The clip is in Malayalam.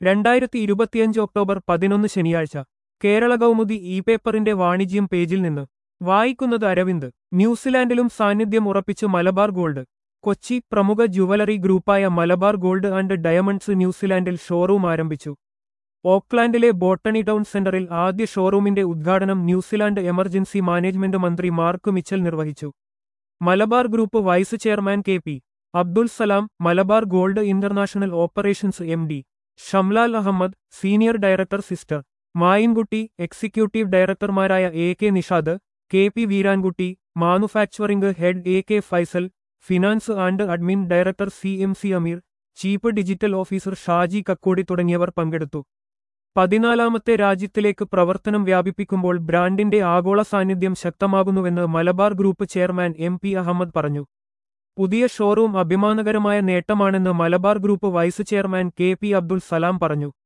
രണ്ടായിരത്തി ഇരുപത്തിയഞ്ച് ഒക്ടോബർ പതിനൊന്ന് ശനിയാഴ്ച കേരള കൗമുദി ഇ പേപ്പറിന്റെ വാണിജ്യം പേജിൽ നിന്ന് വായിക്കുന്നത് അരവിന്ദ് ന്യൂസിലാൻഡിലും സാന്നിധ്യം ഉറപ്പിച്ച് മലബാർ ഗോൾഡ് കൊച്ചി പ്രമുഖ ജുവലറി ഗ്രൂപ്പായ മലബാർ ഗോൾഡ് ആൻഡ് ഡയമണ്ട്സ് ന്യൂസിലാൻഡിൽ ഷോറൂം ആരംഭിച്ചു ഓക്ലാൻഡിലെ ബോട്ടണി ടൗൺ സെന്ററിൽ ആദ്യ ഷോറൂമിന്റെ ഉദ്ഘാടനം ന്യൂസിലാൻഡ് എമർജൻസി മാനേജ്മെന്റ് മന്ത്രി മാർക്ക് മിച്ചൽ നിർവഹിച്ചു Malabar group vice chairman K P Abdul Salam Malabar Gold international operations M D Shamlal Ahammed senior director sister Mayinkutty executive ഡയറക്ടർമാരായ A K Nishad K P Veerankutty manufacturing head A K Faisal finance and admin director C M C Ameer chief digital officer Shaji Kakkodi തുടങ്ങിയവർ പങ്കെടുത്തു പതിനാലാമത്തെ രാജ്യത്തിലേക്ക് പ്രവർത്തനം വ്യാപിപ്പിക്കുമ്പോൾ ബ്രാൻഡിന്റെ ആഗോള സാന്നിധ്യം ശക്തമാകുന്നുവെന്ന് Malabar group chairman M P Ahammed പറഞ്ഞു പുതിയ ഷോറൂം അഭിമാനകരമായ നേട്ടമാണെന്ന് Malabar group vice chairman K P Abdul Salam പറഞ്ഞു